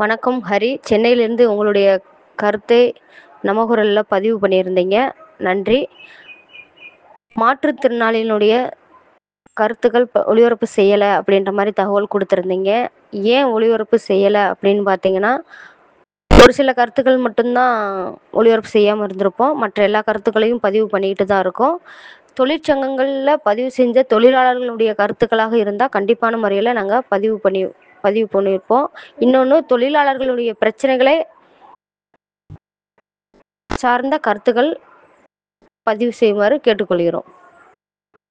வணக்கம் ஹரி சென்னையிலேருந்து உங்களுடைய கருத்தை நம்ம குரலில் பதிவு பண்ணியிருந்தீங்க நன்றி மாற்றுத்திறனாளியினுடைய கருத்துக்கள் இப்போ ஒளிபரப்பு செய்யலை அப்படின்ற மாதிரி தகவல் கொடுத்துருந்தீங்க ஏன் ஒளிபரப்பு செய்யலை அப்படின்னு பார்த்தீங்கன்னா ஒரு சில கருத்துக்கள் மட்டும்தான் ஒளிபரப்பு செய்யாமல் இருந்திருப்போம் மற்ற எல்லா கருத்துக்களையும் பதிவு பண்ணிக்கிட்டு தான் இருக்கோம் தொழிற்சங்கங்களில் பதிவு செஞ்ச தொழிலாளர்களுடைய கருத்துக்களாக இருந்தால் கண்டிப்பான முறையில் நாங்கள் பதிவு பண்ணி பதிவு பண்ணியிருப்போம் இன்னொன்று தொழிலாளர்களுடைய பிரச்சனைகளை சார்ந்த கருத்துக்கள் பதிவு செய்யுமாறு கேட்டுக்கொள்கிறோம்